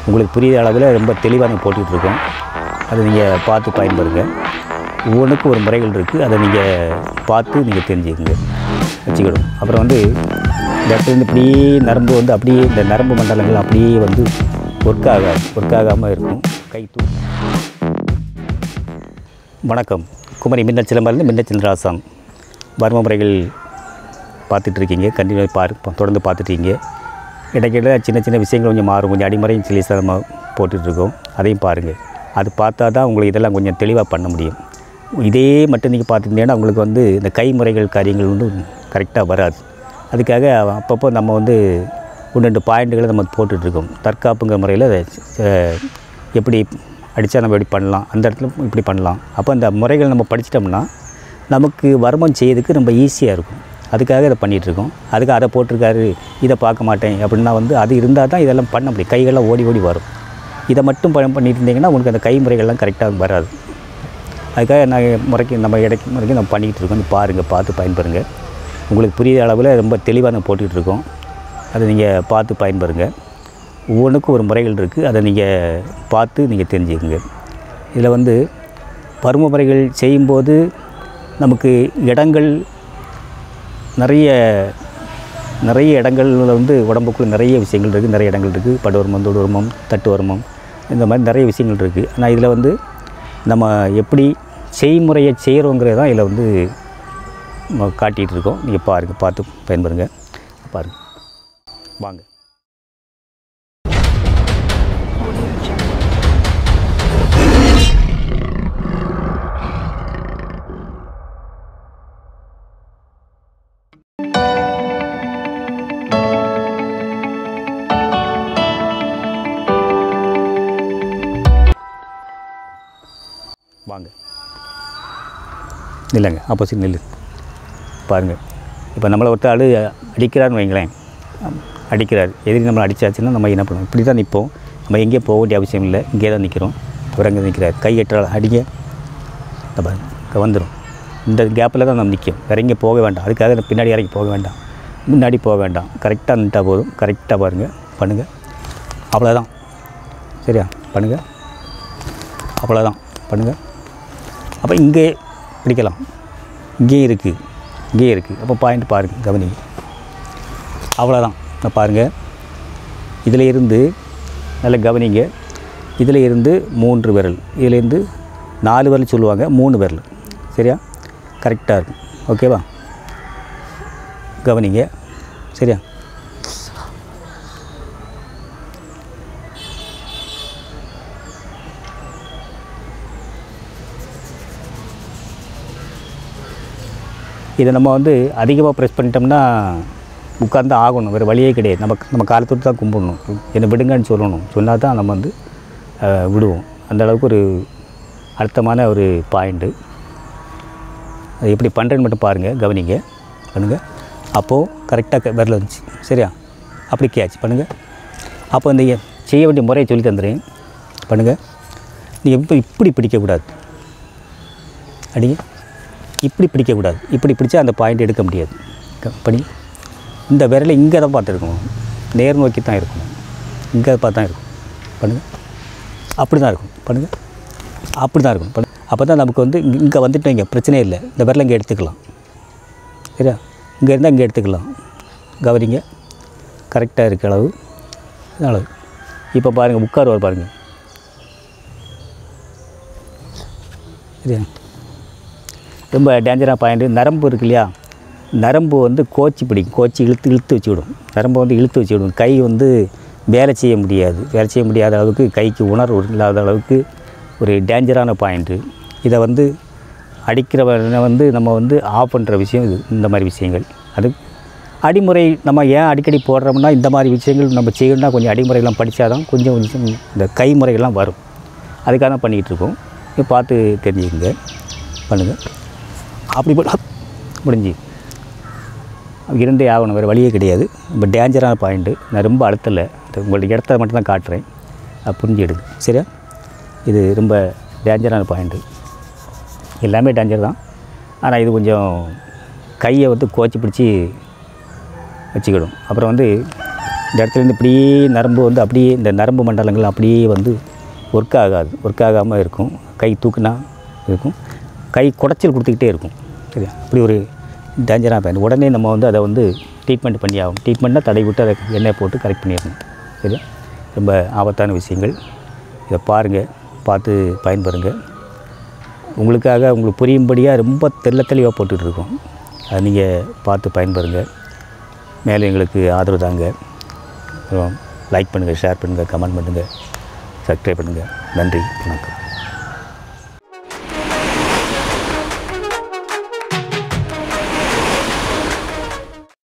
உங்களுக்கு புரியுற அளவில் ரொம்ப தெளிவாக நாங்கள் போட்டுக்கிட்டு இருக்கோம் அதை நீங்கள் பார்த்து பயன்படுங்க ஒவ்வொன்றுக்கும் ஒரு முறைகள் இருக்குது அதை நீங்கள் பார்த்து நீங்கள் தெரிஞ்சுக்கங்க வச்சுக்கிடும் அப்புறம் வந்து இந்த இடத்துல இருந்து இப்படியே நரம்பு வந்து அப்படியே இந்த நரம்பு மண்டலங்கள் அப்படியே வந்து ஒர்க் ஆகாது ஒர்க் ஆகாமல் இருக்கும் கை தூ வணக்கம் குமரி மின்னல் சிலம்பரில் மின்னல் சந்திராசம் வர்ம முறைகள் பார்த்துட்ருக்கீங்க கண்டினியூ பார் தொடர்ந்து பார்த்துட்ருக்கீங்க இடைக்கிட சின்ன சின்ன விஷயங்கள் கொஞ்சம் மாறும் கொஞ்சம் அடிமறையும் சில சிலமாக போட்டுட்ருக்கோம் அதையும் பாருங்கள் அது பார்த்தா தான் உங்களுக்கு இதெல்லாம் கொஞ்சம் தெளிவாக பண்ண முடியும் இதே மட்டும் நீங்கள் பார்த்துருந்தீங்கன்னா உங்களுக்கு வந்து இந்த கைமுறைகள் காரியங்கள் வந்து கரெக்டாக வராது அதுக்காக அப்பப்போ நம்ம வந்து ஒன்று ரெண்டு பாயிண்ட்டுகளை நம்ம போட்டுட்ருக்கோம் தற்காப்புங்கிற முறையில் அதை, அஹ், எப்படி அடித்தா நம்ம எப்படி பண்ணலாம் அந்த இடத்துல இப்படி பண்ணலாம் அப்போ அந்த முறைகள் நம்ம படிச்சிட்டோம்னா நமக்கு வருமம் செய்யறதுக்கு ரொம்ப ஈஸியாக இருக்கும் அதுக்காக இதை பண்ணிகிட்ருக்கோம் அதுக்கு அதை போட்டிருக்காரு இதை பார்க்க மாட்டேன் அப்படின்னா வந்து அது இருந்தால் தான் இதெல்லாம் பண்ண முடியும் கைகள்லாம் ஓடி ஓடி வரும் இதை மட்டும் பண்ண பண்ணிட்டு இருந்தீங்கன்னா உங்களுக்கு அந்த கை முறைகள்லாம் கரெக்டாக வராது அதுக்காக நான் முறைக்கு நம்ம இடைக்கு முறைக்கு நம்ம பண்ணிக்கிட்டு இருக்கோம் நீ பாருங்கள் பார்த்து பயன்பெறுங்க உங்களுக்கு புரியுற அளவில் ரொம்ப தெளிவாக நம்ம போட்டுக்கிட்டு இருக்கோம் அதை நீங்கள் பார்த்து பயன்பெறுங்க ஒவ்வொன்றுக்கும் ஒரு முறைகள் இருக்குது அதை நீங்கள் பார்த்து நீங்கள் தெரிஞ்சுக்கங்க இதில் வந்து பருவ முறைகள் செய்யும்போது நமக்கு இடங்கள் நிறைய நிறைய இடங்களில் வந்து உடம்புக்குள்ள நிறைய விஷயங்கள் இருக்குது நிறைய இடங்கள் இருக்குது படுவர்மம் தொடுவர்மம் தட்டுவர்மம் இந்த மாதிரி நிறைய விஷயங்கள் இருக்குது ஆனால் இதில் வந்து நம்ம எப்படி செய்முறையை செய்கிறோங்கிறது தான் இதில் வந்து நம்ம காட்டிகிட்டு இருக்கோம் நீங்கள் பாருங்கள் பார்த்து பயன்பெறுங்க பாருங்கள் வாங்க வாங்க இல்லைங்க ஆப்போசிட் நில்லு பாருங்கள் இப்போ நம்மளை ஒருத்தர் ஆள் அடிக்கிறான்னு வைங்களேன் அடிக்கிறார் எதிரி நம்மளை அடிச்சாச்சுன்னா நம்ம என்ன பண்ணுவோம் இப்படி தான் நிற்போம் நம்ம எங்கேயும் போக வேண்டிய அவசியம் இல்லை இங்கே தான் நிற்கிறோம் அவர் அங்கே நிற்கிறார் கை எட்டுறாள் அடிங்க இந்த பாருங்க இங்கே வந்துடும் இந்த கேப்பில் தான் நம்ம நிற்கும் வேற எங்கேயும் போக வேண்டாம் அதுக்காக நம்ம பின்னாடி இறங்கி போக வேண்டாம் முன்னாடி போக வேண்டாம் கரெக்டாக நின்றா போதும் கரெக்டாக பாருங்கள் பண்ணுங்கள் அவ்வளோதான் சரியா பண்ணுங்கள் அவ்வளோதான் பண்ணுங்கள் அப்போ இங்கே பிடிக்கலாம் இங்கேயும் இருக்குது இங்கேயும் இருக்குது அப்போ பாயிண்ட் பாருங்கள் கவனிங்க அவ்வளோதான் இப்போ பாருங்கள் இதில் இருந்து நல்லா கவனிங்க இதில் இருந்து மூன்று விரல் இதிலேருந்து நாலு விரல் சொல்லுவாங்க மூணு விரல் சரியா கரெக்டாக இருக்கும் ஓகேவா கவனிங்க சரியா இதை நம்ம வந்து அதிகமாக ப்ரெஸ் பண்ணிட்டோம்னா உட்கார்ந்து ஆகணும் வேறு வழியே கிடையாது நம்ம நம்ம காலை தொட்டு தான் கும்பிடணும் என்னை விடுங்கன்னு சொல்லணும் சொன்னால் தான் நம்ம வந்து அஹ், விடுவோம் அந்த அளவுக்கு ஒரு அர்த்தமான ஒரு பாயிண்ட்டு அது எப்படி பண்ணுறேன்னு மட்டும் பாருங்கள் கவனிங்க பண்ணுங்கள் அப்போது கரெக்டாக விரல வந்துச்சு சரியா அப்படி கேட்ச் பண்ணுங்கள் அப்போ இந்த எ- செய்ய வேண்டிய முறையை சொல்லி தந்துடுறேன் பண்ணுங்கள் நீங்கள் இப்போ இப்படி பிடிக்கக்கூடாது அடிங்க இப்படி பிடிக்கக்கூடாது இப்படி பிடிச்சா அந்த பாயிண்ட் எடுக்க முடியாது க- படி இந்த விரலை இங்கே தான் பார்த்துருக்கணும் நேர் நோக்கி தான் இருக்கணும் இங்கே பார்த்து தான் இருக்கும் பண்ணுங்கள் அப்படி தான் இருக்கும் பண்ணுங்கள் அப்படி தான் இருக்கும் பண்ணு அப்போ தான் நமக்கு வந்து இங்கே வந்துட்டு இங்கே பிரச்சனையே இல்லை இந்த விரலை இங்கே எடுத்துக்கலாம் சரியா இங்கே இருந்தால் இங்கே எடுத்துக்கலாம் கவனிங்க கரெக்டாக இருக்க அளவு இது அளவு இப்போ பாருங்கள் உட்காருவார் பாருங்கள் சரியா ரொம்ப டேஞ்சரான பாயிண்ட்டு நரம்பு இருக்கு இல்லையா நரம்பு வந்து கோச்சி பிடிக்கும் கோச்சி இழுத்து இழுத்து வச்சுவிடும் நரம்பை வந்து இழுத்து வச்சுவிடும் கை வந்து வேலை செய்ய முடியாது வேலை செய்ய முடியாத அளவுக்கு கைக்கு உணர்வு இல்லாத அளவுக்கு ஒரு டேஞ்சரான பாயிண்ட்டு இதை வந்து அடிக்கிறவனை வந்து நம்ம வந்து ஆஃப் பண்ணுற விஷயம் இது இந்த மாதிரி விஷயங்கள் அது அடிமுறை நம்ம ஏன் அடிக்கடி போடுறோம்னா இந்த மாதிரி விஷயங்கள் நம்ம செய்யணும்னா கொஞ்சம் அடிமுறைகள்லாம் படித்தா தான் கொஞ்சம் விஷயம் இந்த கைமுறைகள்லாம் வரும் அதுக்காக தான் பண்ணிக்கிட்டு இருக்கோம் இதை பார்த்து தெரிஞ்சுக்கங்க பண்ணுங்கள் அப்படி போல முடிஞ்சு இருந்தே ஆகணும் வேறு வழியே கிடையாது ரொம்ப டேஞ்சரான பாயிண்ட்டு நான் ரொம்ப அழுத்தலை அது உங்களுடைய இடத்த மட்டும் தான் காட்டுறேன் அது புரிஞ்சிடுது சரியா இது ரொம்ப டேஞ்சரான பாயிண்ட்டு எல்லாமே டேஞ்சர் தான் ஆனால் இது கொஞ்சம் கையை வந்து கோச்சி பிடிச்சி வச்சுக்கிடும் அப்புறம் வந்து இந்த இடத்துலேருந்து இப்படியே நரம்பு வந்து அப்படியே இந்த நரம்பு மண்டலங்கள் அப்படியே வந்து ஒர்க் ஆகாது ஒர்க் ஆகாமல் இருக்கும் கை தூக்குனா இருக்கும் கை குடைச்சல் கொடுத்துக்கிட்டே இருக்கும் சரியா இப்படி ஒரு டேஞ்சராக பயன் உடனே நம்ம வந்து அதை வந்து ட்ரீட்மெண்ட் பண்ணி ஆகும் ட்ரீட்மெண்ட்னா தடை விட்டு அதை எண்ணெய் போட்டு கரெக்ட் பண்ணிடணும் சரியா ரொம்ப ஆபத்தான விஷயங்கள் இதை பாருங்கள் பார்த்து பயன்பெறுங்க உங்களுக்காக உங்களுக்கு புரியும்படியாக ரொம்ப தெள்ள தெளிவாக போட்டுட்ருக்கோம் அதை நீங்கள் பார்த்து பயன்பெறுங்க மேலும் எங்களுக்கு ஆதரவு தாங்க லைக் பண்ணுங்கள் ஷேர் பண்ணுங்கள் கமெண்ட் பண்ணுங்கள் சப்ஸ்கிரைப் பண்ணுங்கள் நன்றி வணக்கம்